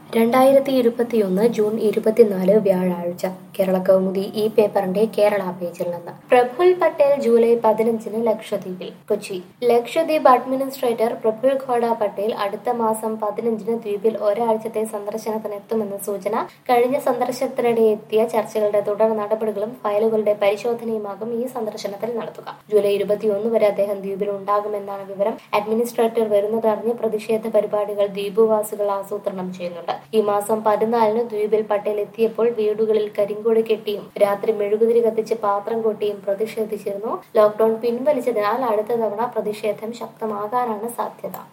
രണ്ടായിരത്തി ഇരുപത്തിയൊന്ന് ജൂൺ ഇരുപത്തിനാല് വ്യാഴാഴ്ച കേരള കൗമുദി ഈ പേപ്പറിന്റെ കേരള പേജിൽ നിന്ന് പ്രഫുൽ പട്ടേൽ ജൂലൈ പതിനഞ്ചിന് ലക്ഷദ്വീപിൽ കൊച്ചി ലക്ഷദ്വീപ് അഡ്മിനിസ്ട്രേറ്റർ പ്രഫുൽ ഖോഡ പട്ടേൽ അടുത്ത മാസം പതിനഞ്ചിന് ദ്വീപിൽ ഒരാഴ്ചത്തെ സന്ദർശനത്തിനെത്തുമെന്ന സൂചന കഴിഞ്ഞ സന്ദർശനത്തിനിടെ എത്തിയ ചർച്ചകളുടെ തുടർ നടപടികളും ഫയലുകളുടെ പരിശോധനയുമാകും ഈ സന്ദർശനത്തിൽ നടത്തുക ജൂലൈ ഇരുപത്തിയൊന്ന് വരെ അദ്ദേഹം ദ്വീപിൽ ഉണ്ടാകുമെന്നാണ് വിവരം അഡ്മിനിസ്ട്രേറ്റർ വരുന്നതറിഞ്ഞ് പ്രതിഷേധ പരിപാടികൾ ദ്വീപുവാസികൾ ആസൂത്രണം ചെയ്യുന്നുണ്ട് ഈ മാസം പതിനാലിന് ദ്വീപിൽ പട്ടേൽ എത്തിയപ്പോൾ വീടുകളിൽ കരിങ്കോട് കെട്ടിയും രാത്രി മെഴുകുതിരി കത്തിച്ച് പാത്രം കൊട്ടിയും പ്രതിഷേധിച്ചിരുന്നു ലോക്ഡൌൺ പിൻവലിച്ചതിനാൽ അടുത്ത തവണ പ്രതിഷേധം ശക്തമാകാനാണ് സാധ്യത